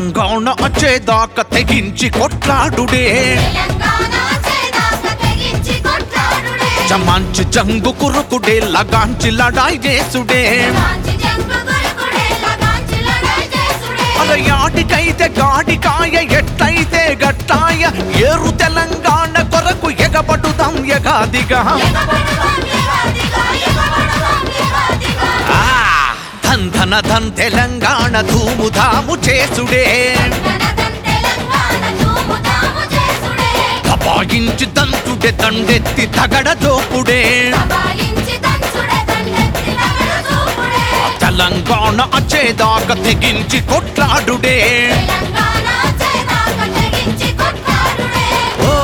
తెలంగాణ వచ్చేదాకా తెగించి కొట్లాడుడే తెలంగాణ చేదాక తెగించి కొట్లాడుడే జమాంచి జంగు కురుకుడే లగాంచి లడాయి చేసుడే కాంచి జంగు గురుకుడే లగాంచి లడాయి చేసుడే అల యాటికైతే గాడికాయ ఎట్లయితే గట్టాయ ఏరు తెలంగాణ కొరకు ఎగబడుదాం ఎగాదిగా ఎగబడదాం ఎగాదిగా ఎగబడదాం ఎగాదిగా ఆ, ధన్ ధన ధన్ తెలంగాణ ధూముధాము చేసుడే ధనధన్ తెలంగాణ ధూముధాము చేసుడే దబాయించి దంతుడే దండెత్తి తగడ దోపుడే దబాయించి దంచుడే దండెత్తి నగర చూపుడే తెలంగాణ వచ్చేదాకా తెగించి కొట్లాడుడే తెలంగాణ చేదాక తెగించి కొట్లాడుడే ఓ,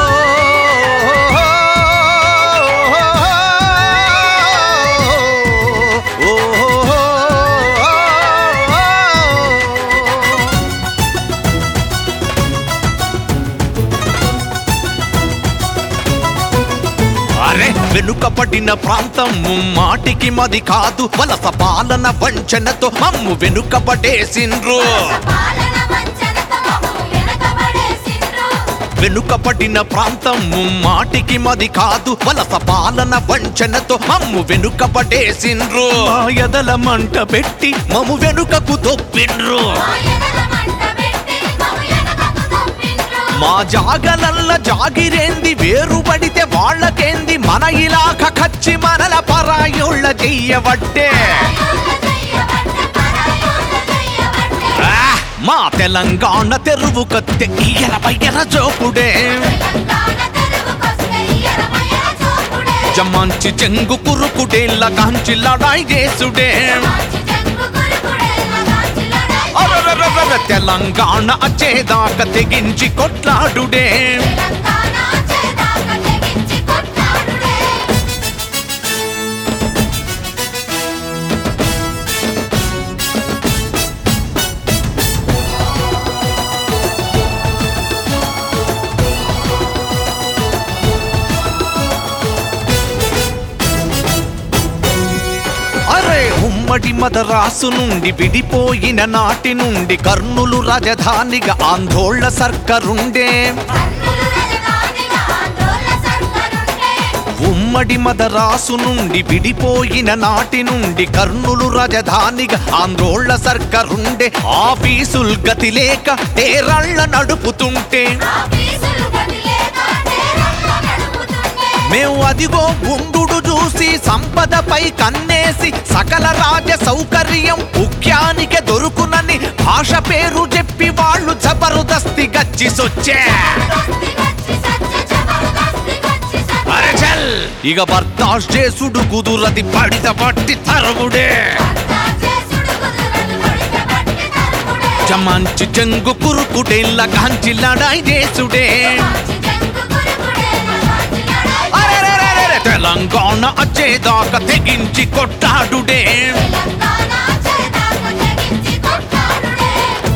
ఓ, ఓ, అరే వెనుకబడిన ప్రాంతం మాటికి మది కాదు వలస పాలన వంచనతో మమ్ము వెనుకబడేసిండ్రు పాలన వంచనతో మమ్ము వెనకబడేసిండ్రు వెనుకబడిన ప్రాంతం మాటికి మది కాదు వలస పాలన వంచనతో మమ్ము వెనుకబడేసిండ్రు మా ఎదల మంట పెట్టి మమ్ము వెనుకకు దొప్పిండ్రు మా ఎదల మంట పెట్టి మమ్ము వెనకకు దొప్పిండ్రు మా జాగలల్ల జాగిరేంది వేరుబడితే వాళ్ళకేంది మన ఇలాక కచ్చి మనల పరాయోళ్ళ చెయ్యబట్టే పరాయోళ్ళ చెయ్యబట్టే, పరాయోళ్ళ చెయ్యబట్టే. ఆ, మా తెలంగాణ తెరువు కత్తె ఇయ్యల పయ్యల జోపుడే తెలంగాణ తెరువుకొస్తే ఇయ్యరమయ్యర చూపుడే. జమాంచి చెంగు కురుకుడే లగాంచి లడాయి చేసుడే కాంచి జంగు గురుకుడే, లగాంచి లడాయి అరరరరర తెలంగాణ అచ్చేదాకా తెగించి కొట్లాడుడే తెలంగాణ చేదాక తెగించి కొట్లాడుడే. అరే ఉమ్మడి మదరాసు నుండి విడిపోయిన నాటి నుండి కర్నూలు రాజధానిగా ఆందోళన సర్కరుండే కర్నూలు రాజధానిగా ఆందోళన సర్కారుండే. ఉమ్మడి మదరాసు నుండి విడిపోయిన నాటి నుండి కర్నూలు రాజధానిగా ఆందోళన సర్కరుండే ఆఫీసుల్ గతి లేక తేరళ్ళ నడుపుతుంటే ఆఫీసులు గదిలేక నేరళ్ళ నడుపుతుండే. మేము అదిగో గుండుడు చూసి సంపదపై కన్నేసి సకల రాజ్య సౌకర్యం ముఖ్యానికి దొరుకునని భాష పేరు చెప్పి వాళ్ళు జబరుదస్తి గచ్చి సొచ్చే జబర్దస్తి వచ్చి సచ్చ, జబర్దస్తి వచ్చి సచ్చ. అరే చల్ ఇక బర్దాష్ చేసుడు కుదురది పడిత పట్టి తరముడే భర్త చేసుడు కుదురదు పడితే పట్టి తరుముడే. జమాంచి చెంగు కురుకుడేళ్ళ కాంచి లడాయి చేసుడే కాంచి జంగు గురుకుడే, లగాంచి లడాయి అరెరెరెరెరె, తెలంగాణ అచ్చేదాకా తెగించి కొట్టాడుడే తెలంగాణ చేదాక తెగించి కొట్లాడుడే.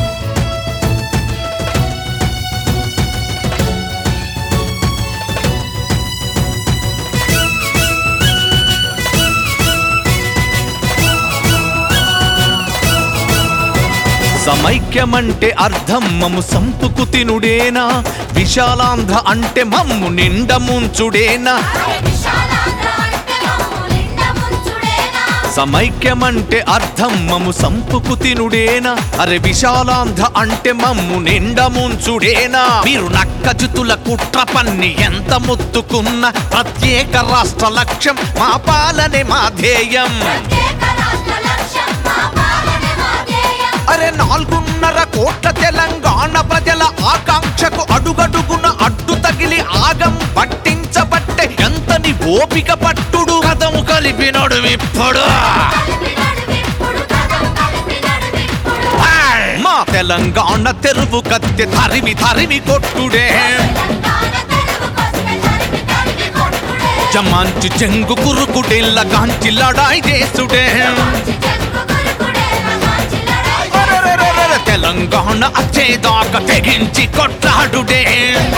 సమైక్యమంటే అర్థం మమ్ము సంపుకు తినుడేనా విశాలాంధ్ర అంటే మమ్ము నిండ ముంచుడేనా అరే విశాలాంధ్ర అంటే మమ్ము నిండ ముంచుడేనా? సమైక్యమంటే అర్థం మమ్ము సంపుకు తినుడేనా అరే విశాలాంధ్ర అంటే మమ్ము నిండ ముంచుడేనా మీరు నక్కజుతుల కుట్ర పన్ని ఎంత ముత్తుకున్న ప్రత్యేక రాష్ట్ర లక్ష్యం మా పాలనే మా ధ్యేయం ప్రత్యేక రాష్ట్ర లక్ష్యం మా పాలనే మా ధ్యేయం. అరే నాలుగున్నర కోట్ల తెలంగాణ ప్రజల ఆకాంక్షకు అడుగడుగున అడ్డు తగిలి ఆగం పట్టించబట్టే ఎంతని ఓపిక పట్టుడు కథము కలిపినడు ఇప్పుడు కలిపి నడువిప్పుడు, కథం కలిపి నడువిప్పుడు. మా తెలంగాణ తెరువు కత్తె తరిమి తరిమి కొట్టుడే తెలంగాణ తెరువుకొస్తే తరిమి తరిమి కొట్టుడే. జమాంచి చెంగు కురుకుడేళ్ళ కాంచి లడాయి చేసుడే కాంచి జంగు గురుకుడే, లగాంచి లడాయి అరెరెరెరెరె, తెలంగాణ అచ్చేదాకా తెగించి కొట్లాడుడే